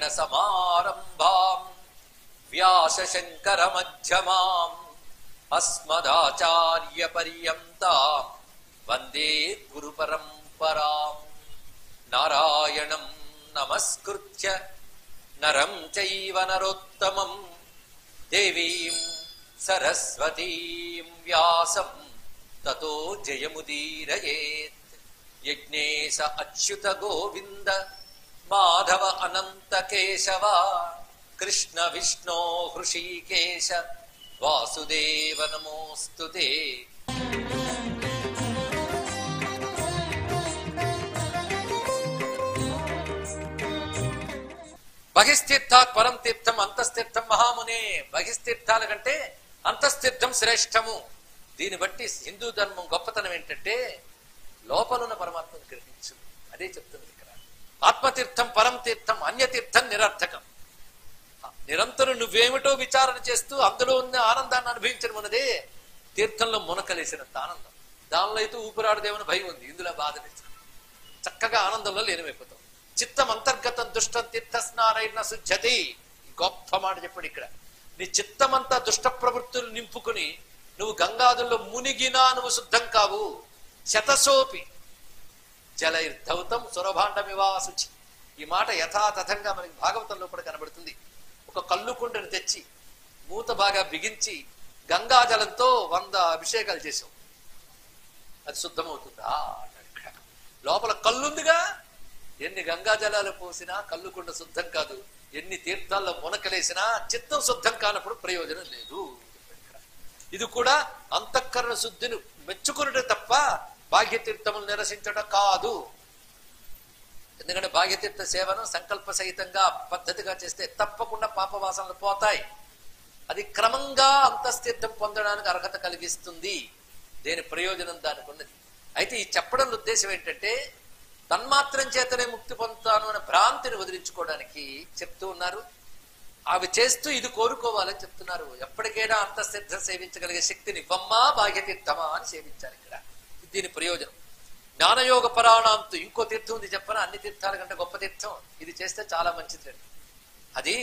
నారాయణ సమారంభాం వ్యాస శంకర మధ్యమాం అస్మదాచార్య పర్యంతాం వందే గురు పరంపరాం నారాయణం నమస్కృత్య నరం చైవ నరోత్తమం దేవీం సరస్వతీం వ్యాసం తతో జయముదీరయేత్ యజ్ఞేశ అచ్యుత గోవింద మాధవ అనంత కేశవ కృష్ణ విష్ణో హృషీకేశ వాసుదేవ నమోస్తుతే బహిస్తీర్థాత్ పరం తీర్థం అంతస్తీర్థం మహామునే బహిస్తీర్థాల కంటే అంతస్తీర్థం శ్రేష్టము దీన్ని బట్టి హిందూ ధర్మం గొప్పతనం ఏంటంటే లోపలున్న పరమాత్మను గ్రహించు అదే చెప్తుంది ఇక్కడ ఆత్మతీర్థం పరం తీర్థం అన్యతీర్థం నిరర్థకం నిరంతరం నువ్వేమిటో విచారణ చేస్తూ అందులో ఉన్న ఆనందాన్ని అనుభవించడం అన్నదే తీర్థంలో మునకలేసినంత ఆనందం దానిలో అయితే ఊపిరాడదేమని భయం ఉంది ఇందులో బాధ లేదు చక్కగా ఆనందంలో లీనమైపోతాం చిత్తం అంతర్గతం దుష్టం తీర్థస్నారైన శుద్ధతి గొప్ప మాట చెప్పాడు ఇక్కడ నీ చిత్తమంతా దుష్ట ప్రవృత్తులు నింపుకుని నువ్వు గంగాదుల్లో మునిగినా నువ్వు శుద్ధం కావు శతసోపి జలైర్ధౌతం సురభాండమివా శుచి ఈ మాట యథాతథంగా మనకి భాగవతంలో కూడా కనబడుతుంది ఒక కళ్ళు కుండను తెచ్చి మూత బాగా బిగించి గంగాజలంతో వంద అభిషేకాలు చేసాం అది శుద్ధమవుతుందా అన్నాడు ఇక్కడ లోపల కళ్ళుందిగా ఎన్ని గంగాజలాలు పోసినా కళ్ళుకుండ శుద్ధం కాదు ఎన్ని తీర్థాల్లో మునకలేసినా చిత్తం శుద్ధం కానప్పుడు ప్రయోజనం లేదు ఇది కూడా అంతఃకరణ శుద్ధిని మెచ్చుకున్నట్టు తప్ప బాహ్యతీర్థములు నిరసించడం కాదు ఎందుకంటే బాహ్యతీర్థ సేవను సంకల్ప సహితంగా పద్ధతిగా చేస్తే తప్పకుండా పాపవాసనలు పోతాయి అది క్రమంగా అంతస్తీర్థం పొందడానికి అర్హత కలిగిస్తుంది దేని ప్రయోజనం దానికి ఉన్నది అయితే ఈ చెప్పడం ఉద్దేశం ఏంటంటే తన్మాత్రం చేతనే ముక్తి పొందుతాను అనే భ్రాంతిని వదిలించుకోవడానికి చెప్తూ ఉన్నారు అవి చేస్తూ ఇది కోరుకోవాలని చెప్తున్నారు ఎప్పటికైనా అంతస్తీర్థం సేవించగలిగే శక్తిని ఇవ్వమ్మా బాహ్యతీర్థమా అని సేవించాలి ఇక్కడ దీని ప్రయోజనం జ్ఞానయోగ పరాణాంతు ఇంకో తీర్థం ఉంది చెప్పన అన్ని తీర్థాల కంటే గొప్ప తీర్థం ఇది చేస్తే చాలా మంచిది అది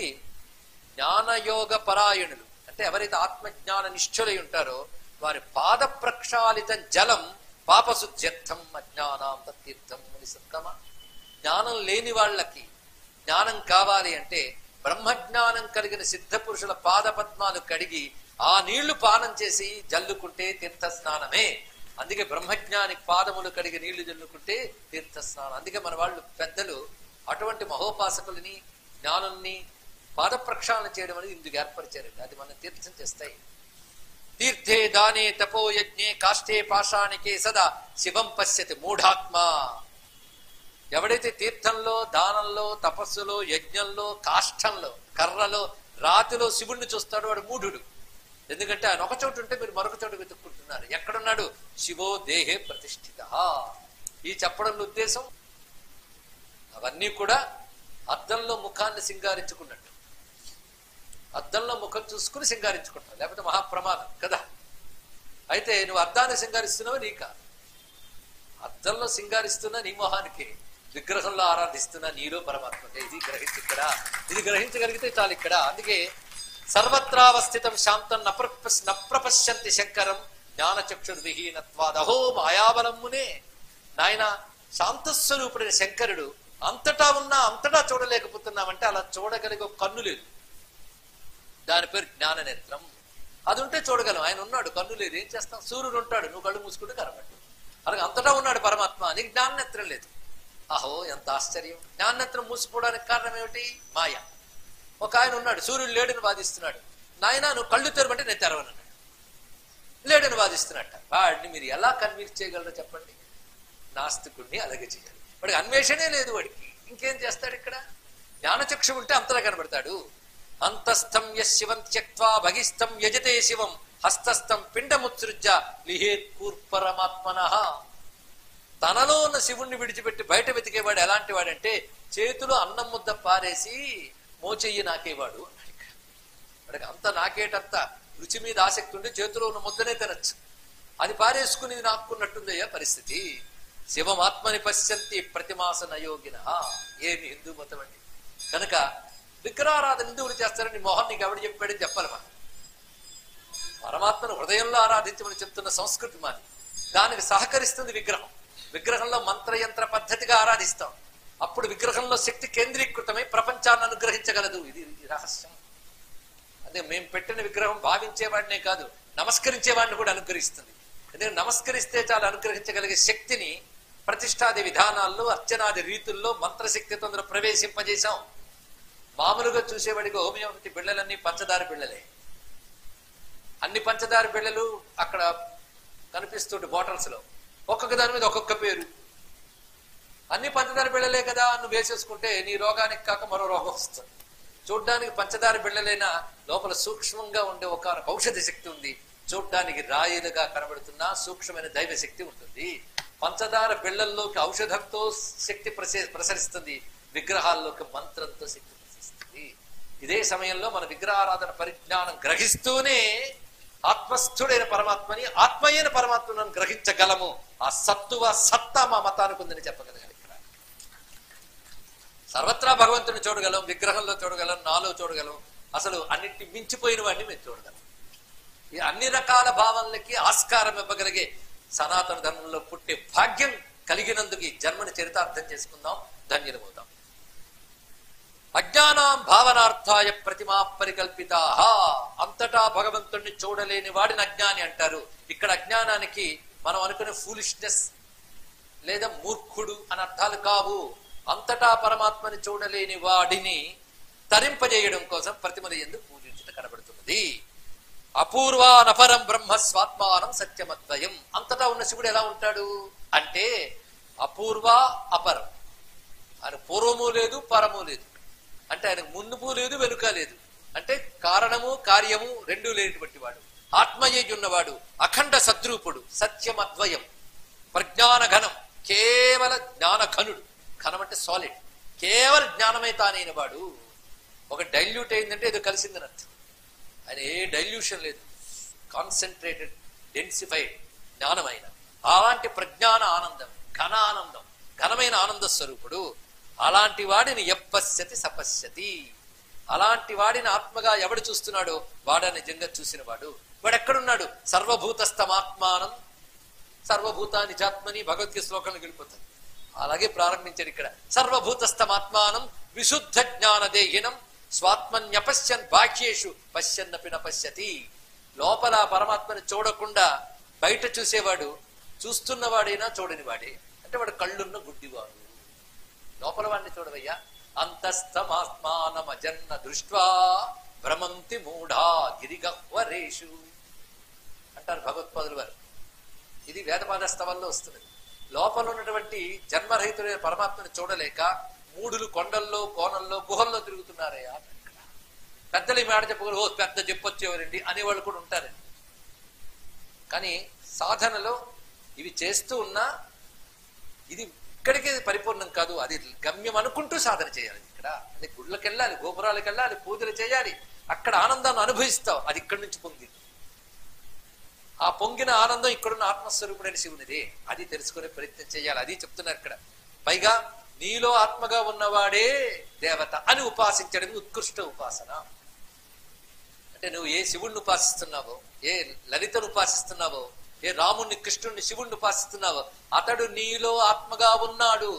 జ్ఞానయోగ పరాయణులు అంటే ఎవరైతే ఆత్మజ్ఞాన నిష్ఠులై ఉంటారో వారి పాద ప్రక్షాళిత జలం పాపశుద్ధ్యర్థం అజ్ఞానాం తీర్థం అని సత్తమ జ్ఞానం లేని వాళ్ళకి జ్ఞానం కావాలి అంటే బ్రహ్మజ్ఞానం కలిగిన సిద్ధ పురుషుల పాద పద్మాలు కడిగి ఆ నీళ్లు పానం చేసి జల్లుకుంటే తీర్థ స్నానమే అందుకే బ్రహ్మజ్ఞాని పాదములు కడిగి నీళ్లు జల్లుకుంటే తీర్థ స్నానం అందుకే మన వాళ్ళు పెద్దలు అటువంటి మహోపాసకులని జ్ఞానుల్ని పాద ప్రక్షాళన చేయడం అనేది ఇందుకు ఏర్పరిచారండి అది మనం తీర్థం చేస్తాయి తీర్థే దానే తపో యజ్ఞే కాష్టే పాషాణికే సదా శివం పశ్యతి మూఢాత్మ ఎవడైతే తీర్థంలో దానంలో తపస్సులో యజ్ఞంలో కాష్టంలో కర్రలో రాతిలో శివుణ్ణి చూస్తాడో వాడు మూఢుడు ఎందుకంటే ఆయన ఒక చోటు ఉంటే మీరు మరొక చోటు వెతుక్కుంటున్నారు ఎక్కడున్నాడు శివో దేహే ప్రతిష్ఠిత ఈ చెప్పడంలో ఉద్దేశం అవన్నీ కూడా అద్దంలో ముఖాన్ని సింగారించుకున్నట్టు అద్దంలో ముఖం చూసుకుని సింగారించుకుంటావు లేకపోతే మహాప్రమాదం కదా అయితే నువ్వు అద్దాన్ని సింగారిస్తున్నావు నీక అద్దంలో సింగారిస్తున్నా నీ మొహానికి విగ్రహంలో ఆరాధిస్తున్నా నీలో పరమాత్మకే ఇది గ్రహించి ఇక్కడ ఇది గ్రహించగలిగితే చాలు ఇక్కడ అందుకే సర్వత్రావస్థితం శాంతం నప్రప నప్రపశ్యంతి శంకరం జ్ఞానచక్షుర్ విహీనత్వాదహో మాయాబలమ్మునే నాయన శాంతస్వరూపుడైన శంకరుడు అంతటా ఉన్నా అంతటా చూడలేకపోతున్నామంటే అలా చూడగలిగే ఒక కన్ను లేదు దాని పేరు జ్ఞాన నేత్రం అది ఉంటే చూడగలం ఆయన ఉన్నాడు కన్ను లేదు ఏం చేస్తాం సూర్యుడు ఉంటాడు నువ్వు కళ్ళు మూసుకుంటే కనబట్టు అలాగే అంతటా ఉన్నాడు పరమాత్మ నీకు జ్ఞాననేత్రం లేదు అహో ఎంత ఆశ్చర్యం జ్ఞాననేత్రం మూసిపోవడానికి కారణం ఏమిటి మాయ ఒక ఆయన ఉన్నాడు సూర్యుడు లేడని వాదిస్తున్నాడు నాయన నువ్వు కళ్ళు తెరవంటే నేను తెరవను అన్నాడు లేడని వాదిస్తున్నట్ట వాడిని మీరు ఎలా కన్విన్స్ చేయగలరో చెప్పండి నాస్తికుడిని అలాగే చేయాలి వాడికి అన్వేషణే లేదు వాడికి ఇంకేం చేస్తాడు ఇక్కడ జ్ఞానచక్షు ఉంటే అంతలా కనబడతాడు అంతస్థం శివం త్యక్వా బహిస్థం యజతే శివం హస్తస్థం పిండముత్సృజ్య లిహేత్ కూర్పరమాత్మన తనలో ఉన్న శివుణ్ణి విడిచిపెట్టి బయట వెతికేవాడు ఎలాంటి వాడంటే చేతిలో అన్నం ముద్ద పారేసి మోచెయ్యి నాకేవాడు అన్నాడు ఇక్కడ. వాడికి అంత నాకేటంత రుచి మీద ఆసక్తి ఉండి చేతిలో ఉన్న ముద్దనే తినచ్చు అది పారేసుకుని నాక్కున్నట్టుందయ్యా పరిస్థితి శివమాత్మని పశ్యంతి ప్రతిమాస నయోగిన ఏమి హిందూ మతం అండి కనుక విగ్రహారాధన హిందువులు చేస్తారని మోహన్ నీకు ఎవడు చెప్పాడని చెప్పాలి మనం పరమాత్మను హృదయంలో ఆరాధించమని చెప్తున్న సంస్కృతి మాది దానికి సహకరిస్తుంది విగ్రహం విగ్రహంలో మంత్రయంత్ర పద్ధతిగా ఆరాధిస్తాం అప్పుడు విగ్రహంలో శక్తి కేంద్రీకృతమై ప్రపంచాన్ని అనుగ్రహించగలదు ఇది ఇది రహస్యం అదే మేము పెట్టిన విగ్రహం భావించేవాడినే కాదు నమస్కరించేవాడిని కూడా అనుగ్రహిస్తుంది అదే నమస్కరిస్తే చాలా అనుగ్రహించగలిగే శక్తిని ప్రతిష్టాది విధానాల్లో అర్చనాది రీతుల్లో మంత్రశక్తితో అందులో ప్రవేశింపజేశాం మామూలుగా చూసేవాడికి హోమియోపతి బిళ్ళలన్నీ పంచదార బిళ్ళలే అన్ని పంచదార బిళ్ళలు అక్కడ కనిపిస్తుంటే బాటిల్స్ లో ఒక్కొక్క దాని మీద ఒక్కొక్క పేరు అన్ని పంచదార బిళ్ళలే కదా నువ్వు వేసేసుకుంటే నీ రోగానికి కాక మరో రోగం వస్తుంది చూడ్డానికి పంచదార బిళ్ళలైనా లోపల సూక్ష్మంగా ఉండే ఒక ఔషధ శక్తి ఉంది చూడ్డానికి రాయిలుగా కనబడుతున్న సూక్ష్మమైన దైవ శక్తి ఉంటుంది పంచదార బిళ్ళల్లోకి ఔషధంతో శక్తి ప్రసే ప్రసరిస్తుంది విగ్రహాల్లోకి మంత్రంతో శక్తి ప్రసరిస్తుంది ఇదే సమయంలో మన విగ్రహారాధన పరిజ్ఞానం గ్రహిస్తూనే ఆత్మస్థుడైన పరమాత్మని ఆత్మయైన పరమాత్మను గ్రహించగలము ఆ సత్తువ సత్తా మా మతానికి ఉందని చెప్పగలగాలి ఇక్కడ సర్వత్రా భగవంతుని చూడగలం విగ్రహంలో చూడగలం నాలో చూడగలం అసలు అన్నిటి మించిపోయిన వాడిని మేము చూడగలం ఈ అన్ని రకాల భావనలకి ఆస్కారం ఇవ్వగలిగే సనాతన ధర్మంలో పుట్టే భాగ్యం కలిగినందుకు ఈ జన్మని చరితార్థం చేసుకుందాం ధన్యులమవుతాం అజ్ఞానాం భావనార్థాయ ప్రతిమా పరికల్పిత అంతటా భగవంతుణ్ణి చూడలేని వాడిని అజ్ఞాని అంటారు ఇక్కడ అజ్ఞానానికి మనం అనుకునే ఫూలిష్నెస్ లేదా మూర్ఖుడు అని అర్థాలు కావు అంతటా పరమాత్మని చూడలేని వాడిని తరింపజేయడం కోసం ప్రతిమల ఎందుకు పూజించట కనబడుతున్నది అపూర్వానపరం బ్రహ్మ స్వాత్మానం సత్యమద్వయం అంతటా ఉన్న శివుడు ఎలా ఉంటాడు అంటే అపూర్వ అపరం ఆయన పూర్వము లేదు పరము లేదు అంటే ఆయనకు ముందుపు లేదు వెనుక లేదు అంటే కారణము కార్యము రెండు లేనటువంటి వాడు ఆత్మయ్య ఉన్నవాడు అఖండ సద్రూపుడు సత్యం అద్వయం ప్రజ్ఞాన ఘనం కేవల జ్ఞాన ఘనుడు ఘనం అంటే సాలిడ్ కేవల జ్ఞానమే తానైన వాడు ఒక డైల్యూట్ అయిందంటే ఏదో కలిసిందని అర్థం ఆయన ఏ డైల్యూషన్ లేదు కాన్సన్ట్రేటెడ్ డెన్సిఫైడ్ జ్ఞానమైన అలాంటి ప్రజ్ఞాన ఆనందం ఘన ఆనందం ఘనమైన ఆనంద స్వరూపుడు అలాంటి వాడిని ఎప్పశ్యతి సపశ్యతి అలాంటి వాడిని ఆత్మగా ఎవడు చూస్తున్నాడో వాడ నిజంగా చూసిన వాడు వాడు ఎక్కడున్నాడు సర్వభూతస్థమాత్మానం సర్వభూతాని జాత్మని భగవద్గీత శ్లోకంలో గెలిపోతుంది అలాగే ప్రారంభించాడు ఇక్కడ సర్వభూతస్థమాత్మానం విశుద్ధ జ్ఞానదేహినం స్వాత్మన్యపశ్యన్ బాహ్యేషు పశ్యన్నపి నపశ్యతి లోపల పరమాత్మని చూడకుండా బయట చూసేవాడు చూస్తున్నవాడైనా చూడని వాడే అంటే వాడు కళ్ళున్న గుడ్డివాడు లోపల వాడిని చూడవయ్యా అంతస్తమాత్మానమజన్న దృష్ట్వా భ్రమంతి మూఢా గిరిగహ్వరేషు అంటారు భగవత్పాదులు వారు ఇది వేదపాదస్తవంలో వస్తున్నది లోపల ఉన్నటువంటి జన్మరహితుడైన పరమాత్మని చూడలేక మూడులు కొండల్లో కోణల్లో గుహల్లో తిరుగుతున్నారయ్యా పెద్దలు ఈ మాట చెప్పగలరు ఓ పెద్ద చెప్పొచ్చేవారండి అనేవాళ్ళు కూడా ఉంటారండి కానీ సాధనలో ఇవి చేస్తూ ఉన్నా ఇది ఇక్కడికి పరిపూర్ణం కాదు అది గమ్యం అనుకుంటూ సాధన చేయాలి ఇక్కడ అది గుళ్ళకి వెళ్ళాలి గోపురాలకు వెళ్ళాలి పూజలు చేయాలి అక్కడ ఆనందాన్ని అనుభవిస్తావు అది ఇక్కడి నుంచి పొంగింది ఆ పొంగిన ఆనందం ఇక్కడున్న ఆత్మస్వరూపుడైన శివునిదే అది తెలుసుకునే ప్రయత్నం చేయాలి అది చెప్తున్నారు ఇక్కడ పైగా నీలో ఆత్మగా ఉన్నవాడే దేవత అని ఉపాసించడం ఉత్కృష్ట ఉపాసన అంటే నువ్వు ఏ శివుణ్ణి ఉపాసిస్తున్నావో ఏ లలితను ఉపాసిస్తున్నావో ఏ రాముణ్ణి కృష్ణుణ్ణి శివుణ్ణి ఉపాసిస్తున్నావో అతడు నీలో ఆత్మగా ఉన్నాడు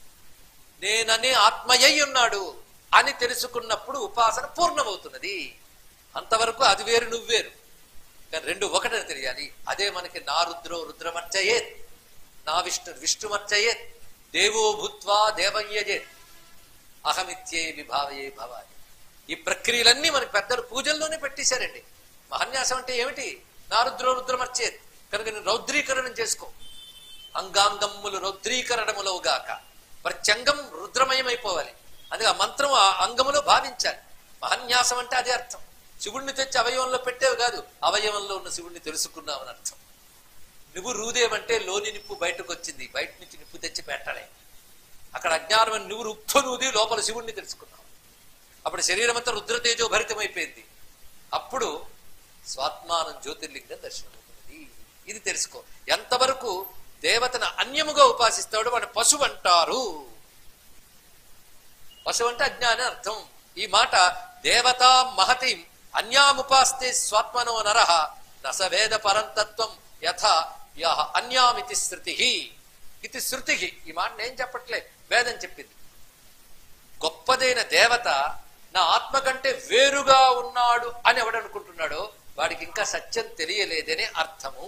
నేననే ఆత్మయ్య ఉన్నాడు అని తెలుసుకున్నప్పుడు ఉపాసన పూర్ణమవుతున్నది అంతవరకు అది వేరు నువ్వేరు కానీ రెండు ఒకటని తెలియాలి అదే మనకి నా రుద్రో రుద్రమర్చయేత్ నా విష్ణు విష్ణుమర్చయేత్ దేవో భూత్వా దేవయ్యజేత్ అహమిత్యే విభావయే భవాని ఈ ప్రక్రియలన్నీ మన పెద్దలు పూజల్లోనే పెట్టేశారండి మహన్యాసం అంటే ఏమిటి నా రుద్రో రుద్రమర్చేత్ కనుక నేను రౌద్రీకరణం చేసుకో అంగాంగమ్ములు రౌద్రీకరణములవుగాక ప్రత్యంగం రుద్రమయమైపోవాలి అది ఆ మంత్రం ఆ అంగములో భావించాలి మహన్యాసం అంటే అదే అర్థం శివుణ్ణి తెచ్చి అవయవంలో పెట్టేవి కాదు అవయవంలో ఉన్న శివుణ్ణి తెలుసుకున్నావని అర్థం నువ్వు రూదేవంటే లోని నిప్పు బయటకు వచ్చింది బయట నుంచి నిప్పు తెచ్చి పెట్టలే అక్కడ అజ్ఞానం నువ్వు రుప్పు నూది లోపల శివుణ్ణి తెలుసుకున్నావు అప్పుడు శరీరం అంతా రుద్రతేజో భరితమైపోయింది అప్పుడు స్వాత్మానం జ్యోతిర్లింగం దర్శనమవుతుంది ఇది తెలుసుకో ఎంతవరకు దేవతను అన్యముగా ఉపాసిస్తాడు వాడు పశువు అంటారు పశువు అంటే అజ్ఞాని అర్థం ఈ మాట దేవతా మహతిం అన్యాముపాస్తే స్వాత్మనో నరహ నసవేద పరంతత్వం యథ యహ అన్యామితి శృతి ఇది శృతి ఈ మాట నేను చెప్పట్లే వేదం చెప్పింది గొప్పదైన దేవత నా ఆత్మ కంటే వేరుగా ఉన్నాడు అని ఎవడనుకుంటున్నాడో వాడికి ఇంకా సత్యం తెలియలేదనే అర్థము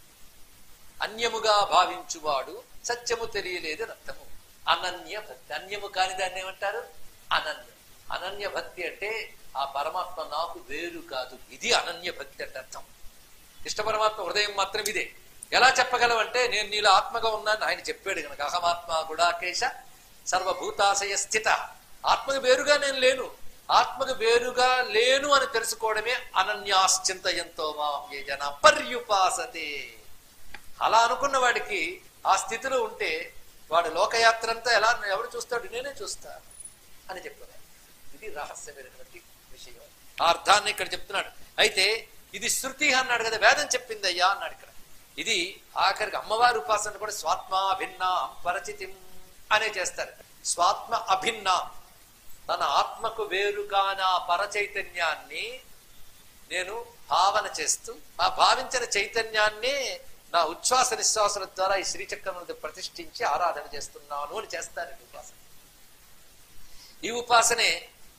అన్యముగా భావించువాడు సత్యము తెలియలేదని అర్థము అనన్య భక్తి అన్యము కాని దాన్ని ఏమంటారు అనన్య అనన్య భక్తి అంటే ఆ పరమాత్మ నాకు వేరు కాదు ఇది అనన్య భక్తి అంటే అర్థం కృష్ణ పరమాత్మ హృదయం మాత్రం ఇదే ఎలా చెప్పగలవంటే నేను నీలో ఆత్మగా ఉన్నాను ఆయన చెప్పాడు కనుక అహమాత్మ గుడాకేశ సర్వభూతాశయ స్థిత ఆత్మకు వేరుగా నేను లేను ఆత్మకు వేరుగా లేను అని తెలుసుకోవడమే అనన్యాశ్చింతయంతో మాం ఏ జన పర్యుపాసతే అలా అనుకున్న వాడికి ఆ స్థితిలో ఉంటే వాడు లోకయాత్ర అంతా ఎలా ఎవరు చూస్తాడు నేనే చూస్తా అని చెప్పారు ఇది రహస్యమైనటువంటి విషయం ఆ అర్థాన్ని ఇక్కడ చెప్తున్నాడు అయితే ఇది శృతి అన్నాడు కదా వేదం చెప్పింది అయ్యా అన్నాడు ఇక్కడ ఇది ఆఖరికి అమ్మవారి ఉపాసన కూడా స్వాత్మ అభిన్న పరచితిం అనే చేస్తారు స్వాత్మ అభిన్న తన ఆత్మకు వేరుగాన పరచైతన్యాన్ని నేను భావన చేస్తూ ఆ భావించిన చైతన్యాన్నే నా ఉచ్ఛ్వాస నిశ్వాసాల ద్వారా ఈ శ్రీచక్రమును ప్రతిష్ఠించి ఆరాధన చేస్తున్నాను అని చేస్తారు ఈ ఉపాసన ఈ ఉపాసనే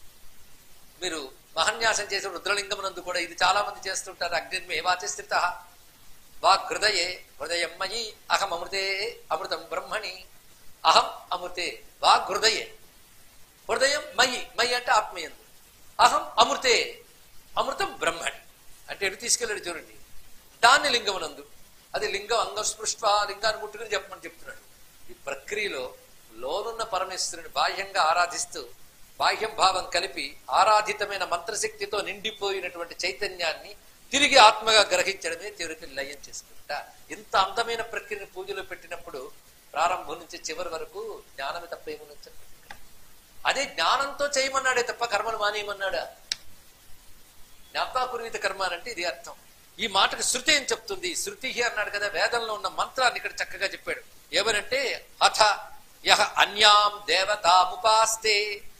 మీరు మహన్యాసం చేసిన రుద్రలింగమునందు కూడా ఇది చాలా మంది చేస్తుంటారు అగ్నిర్మే వాచస్థిత వాగ్ హృదయే హృదయం మయి అహం అమృతే అమృతం బ్రహ్మణి అహం అమృతే వాగ్ హృదయే హృదయం మయి మయి అంటే ఆత్మయందు అహం అమృతే అమృతం బ్రహ్మణి అంటే ఎటు తీసుకెళ్ళాడు చూడండి దాన్ని లింగమునందు అది లింగం అంగం స్పృష్ట లింగాన్ని ముట్టుకుని చెప్పమని చెప్తున్నాడు ఈ ప్రక్రియలో లోనున్న పరమేశ్వరుని బాహ్యంగా ఆరాధిస్తూ బాహ్యం భావం కలిపి ఆరాధితమైన మంత్రశక్తితో నిండిపోయినటువంటి చైతన్యాన్ని తిరిగి ఆత్మగా గ్రహించడమే తిరిగి లయం చేసుకుంటా ఇంత అందమైన ప్రక్రియను పూజలో పెట్టినప్పుడు ప్రారంభం నుంచి చివరి వరకు జ్ఞానమే తప్ప ఏమని చెప్పండి అదే జ్ఞానంతో చేయమన్నాడే తప్ప కర్మను మానేయమన్నాడా జ్ఞాపకాపూర్విత కర్మ అంటే ఇది అర్థం ఈ మాటకు శృతి ఏం చెప్తుంది శృతి అన్నాడు కదా వేదంలో ఉన్న మంత్రాన్ని ఇక్కడ చక్కగా చెప్పాడు ఏమనంటే అథ యహ అన్యాం దేవతాముపాస్తే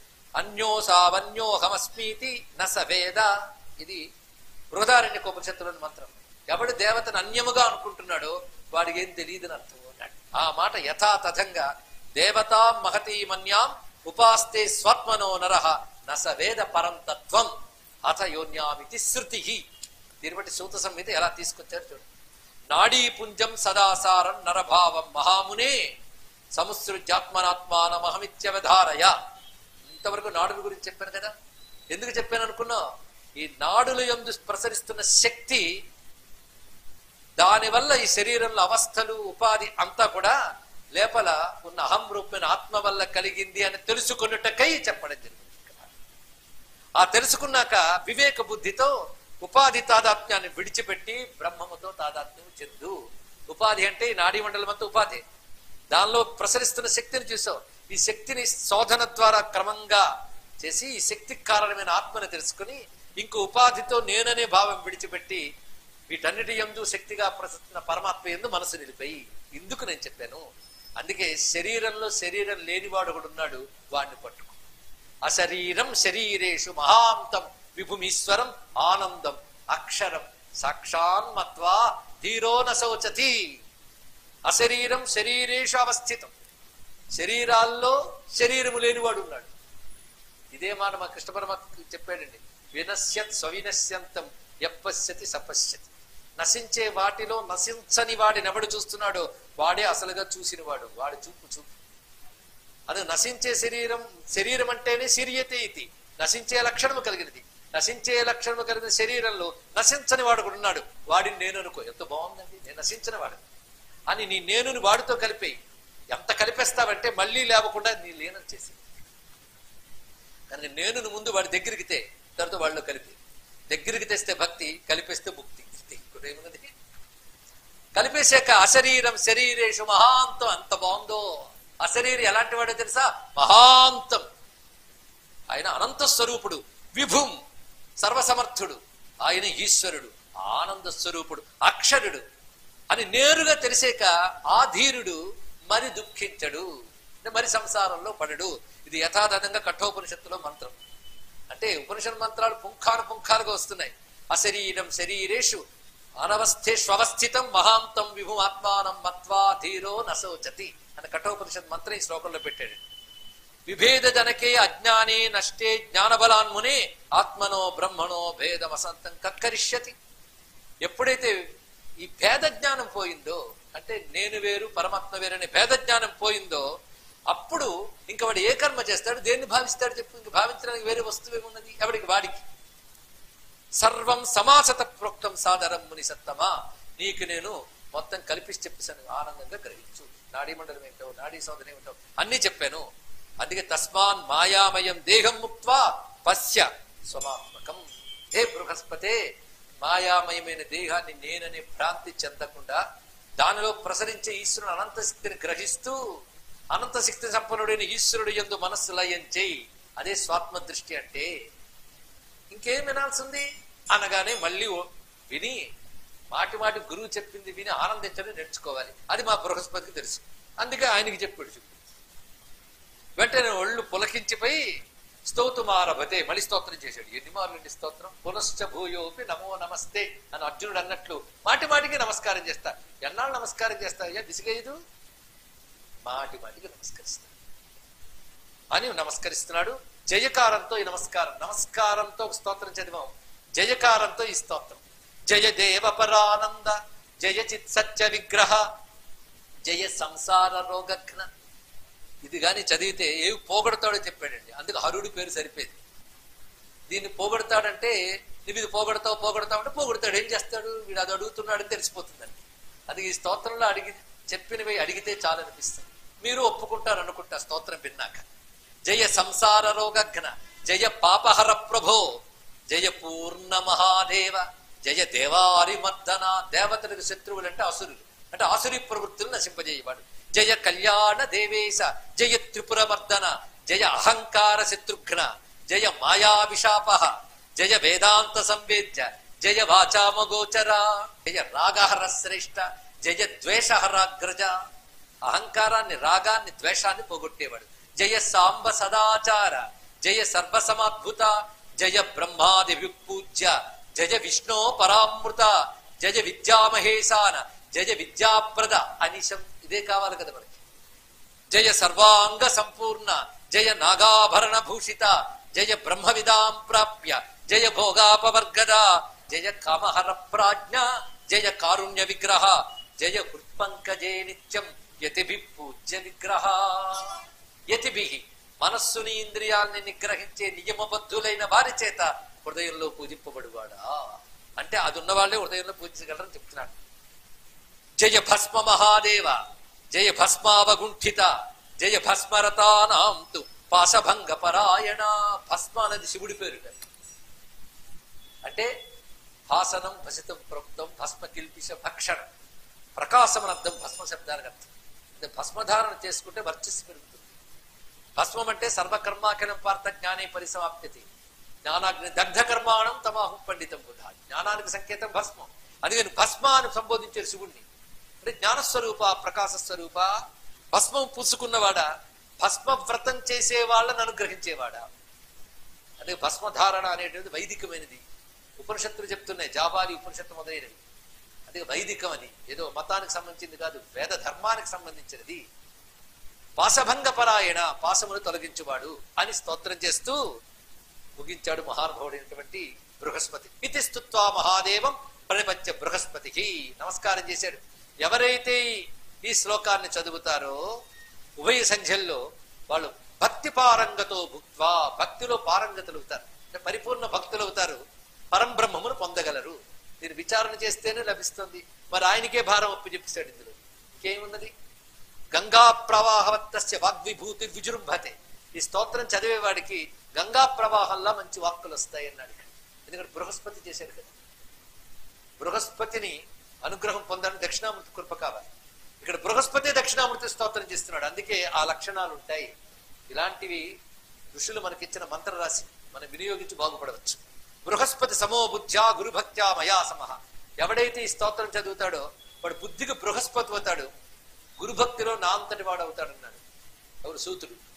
అన్యోసావన్యోహమస్మీతి నస వేద ఇది బృహదారణ్య ఉపనిషత్తులోని మంత్రం ఎవడు దేవతను అన్యముగా అనుకుంటున్నాడో వాడికి ఏం తెలియదని అర్థం అన్నాడు ఆ మాట యథాతథంగా దేవతా మహతీమన్యాం ఉపాస్తే స్వాత్మనో నరహ నస వేద పరం తత్వం అథ యోన్యామితి శృతి దీన్ని బట్టి సూత సంహిత ఎలా తీసుకొచ్చారు చూడండి నాడీపుంజం సదాసారం నరభావం మహామునే సముసృజాత్మనాత్మానమహమిత్యవధారయ ఇంతవరకు నాడుల గురించి చెప్పాను కదా ఎందుకు చెప్పాను అనుకున్నా ఈ నాడుల యందు ప్రసరిస్తున్న శక్తి దానివల్ల ఈ శరీరంలో అవస్థలు ఉపాధి అంతా కూడా లేపల ఉన్న అహం రూపమైన ఆత్మ వల్ల కలిగింది అని తెలుసుకున్నట్టకై చెప్పడం జరిగింది ఆ తెలుసుకున్నాక వివేక బుద్ధితో ఉపాధి తాదాత్మ్యాన్ని విడిచిపెట్టి బ్రహ్మముతో తాదాత్మ్యం చెందు ఉపాధి అంటే ఈ నాడీ మండలం అంతా ఉపాధి దానిలో ప్రసరిస్తున్న శక్తిని చూసావు ఈ శక్తిని శోధన ద్వారా క్రమంగా చేసి ఈ శక్తికి కారణమైన ఆత్మని తెలుసుకుని ఇంకో ఉపాధితో నేననే భావం విడిచిపెట్టి వీటన్నిటి ఎందు శక్తిగా ప్రసరిస్తున్న పరమాత్మ ఎందు మనసు నిలిపాయి ఇందుకు నేను చెప్పాను అందుకే శరీరంలో శరీరం లేనివాడు ఒకడు ఉన్నాడు వాడిని పట్టుకో అశరీరం శరీరేషు మహాంతం విభుమీశ్వరం ఆనందం అక్షరం సాక్షాన్ మత్వా ధీరో నశోచతి అశరీరం శరీరేషు అవస్థితం శరీరాల్లో శరీరము లేనివాడు ఉన్నాడు ఇదే మాట మా కృష్ణ పరమాత్మ చెప్పాడండి వినశ్యత్ స్వవినశ్యంతం ఎప్పశ్యతి సపశ్యతి నశించే వాటిలో నశించని వాడిని ఎవడు చూస్తున్నాడో వాడే అసలుగా చూసినవాడు వాడు చూపు చూపు అది నశించే శరీరం శరీరం అంటేనే సిరియతే ఇది నశించే లక్షణము కలిగినది నశించే లక్షణము కలిగిన శరీరంలో నశించని వాడు కూడా ఉన్నాడు వాడిని నేను అనుకో ఎంత బాగుందండి నేను నశించిన వాడు అని నీ నేనుని వాడితో కలిపేయి ఎంత కలిపేస్తావంటే మళ్ళీ లేవకుండా నీ లీనం చేసి కనుక నేను ముందు వాడి దగ్గరికి తే తర్వాత వాళ్ళు కలిపి దగ్గరికి తెస్తే భక్తి కలిపేస్తే ముక్తి ఇంకోటి ఏమున్నది కలిపేశాక అశరీరం శరీరేషు మహాంతం అంత బాగుందో అశరీరి ఎలాంటి వాడో తెలుసా మహాంతం ఆయన అనంత స్వరూపుడు విభుం సర్వసమర్థుడు ఆయన ఈశ్వరుడు ఆనంద స్వరూపుడు అక్షరుడు అని నేరుగా తెలిసాక ఆ ధీరుడు మరి దుఃఖించడు అంటే మరి సంసారంలో పడడు ఇది యథాతథంగా కఠోపనిషత్తులో మంత్రం అంటే ఉపనిషత్ మంత్రాలు పుంఖాను పుంఖాలుగా వస్తున్నాయి అశరీరం శరీరేషు అనవస్థేష్వస్థితం మహాంతం విభు ఆత్మానం మత్వా ధీరో నశోచతి అని కఠోపనిషత్ మంత్రం ఈ శ్లోకంలో పెట్టాడు విభేద జనకే అజ్ఞానే నష్టే జ్ఞానబలాన్మునే ఆత్మనో బ్రహ్మణో భేదమసంతం కక్కరిష్యతి ఎప్పుడైతే ఈ భేద జ్ఞానం పోయిందో అంటే నేను వేరు పరమాత్మ వేరు అనే భేద జ్ఞానం పోయిందో అప్పుడు ఇంకా వాడు ఏ కర్మ చేస్తాడు దేన్ని భావిస్తాడు చెప్పు ఇంక భావించడానికి వేరే వస్తువు ఏమున్నది ఎవడికి వాడికి సర్వం సమాసత ప్రోక్తం సాదరం ముని సత్తమా నీకు నేను మొత్తం కల్పించి చెప్పేశాను ఆనందంగా గ్రహించు నాడీ మండలం ఏమిటో నాడీ సోదరం ఏమిటో అన్ని చెప్పాను అందుకే తస్మాన్ మాయామయం దేహం ముక్త్వా పశ్య స్వమాత్మకం హే బృహస్పతే మాయామయమైన దేహాన్ని నేననే భ్రాంతి చెందకుండా దానిలో ప్రసరించే ఈశ్వరుని అనంత శక్తిని గ్రహిస్తూ అనంత శక్తి సంపన్నుడైన ఈశ్వరుడు ఎందు మనస్సు లయం చేయి అదే స్వాత్మ దృష్టి అంటే ఇంకేం వినాల్సింది అనగానే మళ్ళీ ఓ- విని మాటి మాటి గురువు చెప్పింది విని ఆనందించడం నేర్చుకోవాలి అది మా బృహస్పతికి తెలుసు అందుకే ఆయనకి చెప్పాడు చెప్పు వెంటనే ఒళ్ళు పులకించిపోయి స్తోతుమారభతే మళ్ళీ స్తోత్రం చేశాడు ఎన్ని మార్లు స్తోత్రం పునశ్చ భూయోపి నమో నమస్తే అని అర్జునుడు అన్నట్లు మాటి మాటికి నమస్కారం చేస్తా ఎన్నాళ్ళు నమస్కారం చేస్తా అయ్యా విసిగేయదు మాటి మాటికి నమస్కరిస్తా అని నమస్కరిస్తున్నాడు జయకారంతో ఈ నమస్కారం నమస్కారంతో ఒక స్తోత్రం చదివాం జయకారంతో ఈ స్తోత్రం జయ దేవ పరానంద జయ చిత్ సత్య విగ్రహ జయ సంసార రోగఘ్న ఇది గాని చదివితే ఏవి పోగొడతాడో చెప్పాడండి అందుకు హరుడి పేరు సరిపోయింది దీన్ని పోగొడతాడంటే నువ్వు ఇది పోగొడతావు పోగొడతావు అంటే పోగొడతాడు ఏం చేస్తాడు వీడు అది అడుగుతున్నాడని తెలిసిపోతుందండి అది ఈ స్తోత్రంలో అడిగి చెప్పినవి అడిగితే చాలు అనిపిస్తుంది మీరు ఒప్పుకుంటారు అనుకుంటా స్తోత్రం విన్నాక జయ సంసార రోగఘ్న జయ పాపహర ప్రభో జయ పూర్ణ మహాదేవ జయ దేవారి మర్దన దేవతలకు శత్రువులు అంటే అసురులు అంటే ఆసురి ప్రవృత్తులు నశింపజేయవాడు జయ కళ్యాణ దేవేశ జయ త్రిపుర మర్దన జయ అహంకార శత్రుఘ్న జయ మాయా విశాప జయ వేదాంత సంవేద్య జయ వాచామగోచర జయ రాగహర శ్రేష్ఠ జయ ద్వేషహరాగ్రజ అహంకారాన్ని రాగాన్ని ద్వేషాన్ని పోగొట్టేవాడు జయ సాంబ సదాచార జయ సర్వసమాద్భుత జయ బ్రహ్మాది విపూజ్య జయ విష్ణో పరామృత జయ విద్యామహేశాన జయ విద్యాప్రద అనిశం ఇదే కావాలి కదా మనకి జయ సర్వాంగ సంపూర్ణ జయ నాగాభరణ భూషిత జయ బ్రహ్మ విదాం ప్రాప్య జయ భోగాపవర్గద జయ కామహర ప్రాజ్ఞ జయ కారుణ్య విగ్రహ జయ హృత్పంకజే నిత్యం యతిభి పూజ్య విగ్రహ యతిభి మనస్సుని ఇంద్రియాల్ని నిగ్రహించే నియమబద్ధులైన వారి చేత హృదయంలో పూజింపబడువాడా అంటే అది ఉన్న వాళ్ళే హృదయంలో పూజించగలరని చెప్తున్నాడు జయ భస్మ మహాదేవ జయ భస్మావగుంఠిత జయ భస్మరతానాం తు పాశభంగ పరాయణ భస్మ అన్నది శివుడి పేరు అంటే భాసనం భసితం ప్రోక్తం భస్మ కిల్పిష భక్షణం ప్రకాశం అని అర్థం భస్మ శబ్దానికి అర్థం అంటే భస్మధారణ చేసుకుంటే వర్చస్సు పెరుగుతుంది భస్మం అంటే సర్వకర్మాఖిలం పార్థ జ్ఞానే పరిసమాప్యతి జ్ఞానాగ్ని దగ్ధ కర్మాణం తమాహు పండితం బుధ జ్ఞానానికి సంకేతం భస్మం అది నేను భస్మ అని సంబోధించే శివుణ్ణి అంటే జ్ఞానస్వరూప ప్రకాశ స్వరూప భస్మం పూసుకున్నవాడా భస్మ వ్రతం చేసే వాళ్ళని అనుగ్రహించేవాడా అదే భస్మధారణ అనేటువంటిది వైదికమైనది ఉపనిషత్తులు చెప్తున్నాయి జాబాలి ఉపనిషత్తు మొదలైనవి అదే వైదికం అని ఏదో మతానికి సంబంధించింది కాదు వేద ధర్మానికి సంబంధించినది పాశభంగ పరాయణ పాశమును తొలగించువాడు అని స్తోత్రం చేస్తూ ముగించాడు మహానుభావుడైనటువంటి బృహస్పతి ఇతి స్తుత్వా మహాదేవం ప్రణిపత్య బృహస్పతికి నమస్కారం చేశాడు ఎవరైతే ఈ- ఈ శ్లోకాన్ని చదువుతారో ఉభయ సంధ్యల్లో వాళ్ళు భక్తి పారంగతో భుక్వా భక్తిలో పారంగతులు అవుతారు అంటే పరిపూర్ణ భక్తులు అవుతారు పరంబ్రహ్మమును పొందగలరు దీన్ని విచారణ చేస్తేనే లభిస్తుంది మరి ఆయనకే భారం ఒప్పి చెప్పేశాడు ఇందులో ఇంకేమున్నది గంగా ప్రవాహవత్తస్య వాగ్విభూతి విజృంభతే ఈ స్తోత్రం చదివేవాడికి గంగా ప్రవాహంలా మంచి వాక్కులు వస్తాయి అన్నాడు ఇక్కడ. ఎందుకంటే బృహస్పతి చేశాడు కదా బృహస్పతిని అనుగ్రహం పొందడానికి దక్షిణామూర్తి కృప కావాలి ఇక్కడ బృహస్పతి దక్షిణామూర్తి స్తోత్రం చేస్తున్నాడు అందుకే ఆ లక్షణాలు ఉంటాయి ఇలాంటివి ఋషులు మనకిచ్చిన మంత్రరాశి మనం వినియోగించి బాగుపడవచ్చు బృహస్పతి సమో బుద్ధ్యా గురుభక్త్యా మయా సమహ ఎవడైతే ఈ స్తోత్రం చదువుతాడో వాడు బుద్ధికి బృహస్పతి అవుతాడు గురుభక్తిలో నా అంతటి వాడు అవుతాడన్నాడు ఎవరు సూతుడు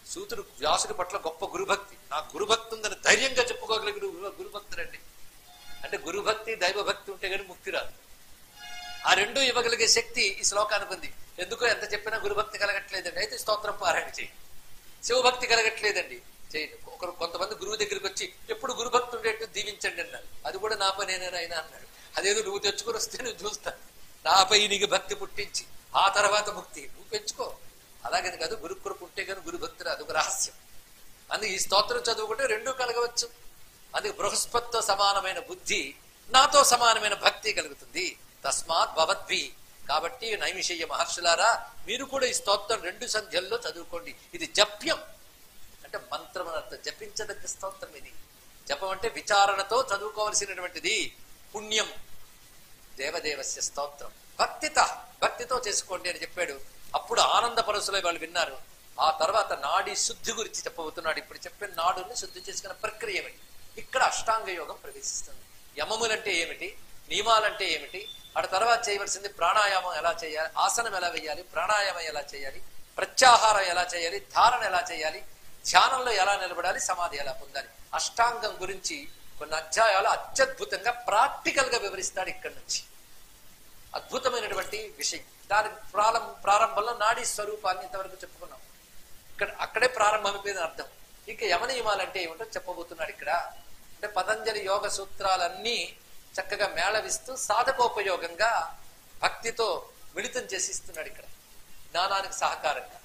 సూతుడు వ్యాసుడి పట్ల గొప్ప గురుభక్తి నా గురుభక్తి ఉందని ధైర్యంగా చెప్పుకోగలిగిన గురు గురుభక్తుడండి అంటే గురుభక్తి దైవభక్తి ఉంటే కానీ ముక్తి రాదు ఆ రెండు ఇవ్వగలిగే శక్తి ఈ శ్లోకానికి ఉంది ఎందుకో ఎంత చెప్పినా గురుభక్తి కలగట్లేదండి అయితే స్తోత్రం పారాయణ చేయి శివభక్తి కలగట్లేదండి చేయండి ఒకరు కొంతమంది గురువు దగ్గరికి వచ్చి ఎప్పుడు గురుభక్తి ఉండేట్టు దీవించండి అన్నారు అది కూడా నా పనేనైనా అయినా అన్నాడు అదేదో నువ్వు తెచ్చుకొని వస్తే నువ్వు చూస్తా నాపై నీకు భక్తి పుట్టించి ఆ తర్వాత ముక్తి నువ్వు పెంచుకో అలాగని కాదు గురుకృప ఉంటే కానీ గురుభక్తి రాదు ఒక రహస్యం అందుకే ఈ స్తోత్రం చదువుకుంటే రెండూ కలగవచ్చు అందుకే బృహస్పతితో సమానమైన బుద్ధి నాతో సమానమైన భక్తి కలుగుతుంది తస్మాత్ భవద్భి కాబట్టి నైమిషయ్య మహర్షులారా మీరు కూడా ఈ స్తోత్రం రెండు సంధ్యల్లో చదువుకోండి ఇది జప్యం అంటే మంత్రం అని అర్థం జపించదగ్గ స్తోత్రం ఇది జపం అంటే విచారణతో చదువుకోవలసినటువంటిది పుణ్యం దేవదేవస్య స్తోత్రం భక్తిత భక్తితో చేసుకోండి అని చెప్పాడు అప్పుడు ఆనంద పరసులో వాళ్ళు విన్నారు ఆ తర్వాత నాడి శుద్ధి గురించి చెప్పబోతున్నాడు ఇప్పుడు చెప్పిన నాడుని శుద్ధి చేసుకున్న ప్రక్రియ ఏమిటి ఇక్కడ అష్టాంగ యోగం ప్రవేశిస్తుంది యమములంటే ఏమిటి నియమాలంటే ఏమిటి ఆ తర్వాత చేయవలసింది ప్రాణాయామం ఎలా చేయాలి ఆసనం ఎలా వేయాలి ప్రాణాయామం ఎలా చేయాలి ప్రత్యాహారం ఎలా చేయాలి ధారణ ఎలా చేయాలి ధ్యానంలో ఎలా నిలబడాలి సమాధి ఎలా పొందాలి అష్టాంగం గురించి కొన్ని అధ్యాయాలు అత్యద్భుతంగా ప్రాక్టికల్ గా వివరిస్తాడు ఇక్కడి నుంచి అద్భుతమైనటువంటి విషయం దాని ప్రారంభ ప్రారంభంలో నాడీ స్వరూపాన్ని ఇంతవరకు చెప్పుకున్నాం ఇక్కడ అక్కడే ప్రారంభమైపోయింది అర్థం ఇక యమనియమాలంటే ఏమిటో చెప్పబోతున్నాడు ఇక్కడ అంటే పతంజలి యోగ సూత్రాలన్నీ చక్కగా మేళవిస్తూ సాధకోపయోగంగా భక్తితో మిళితం చేసి ఇస్తున్నాడు ఇక్కడ జ్ఞానానికి సహకారంగా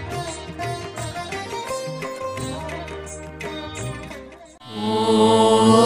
ఓ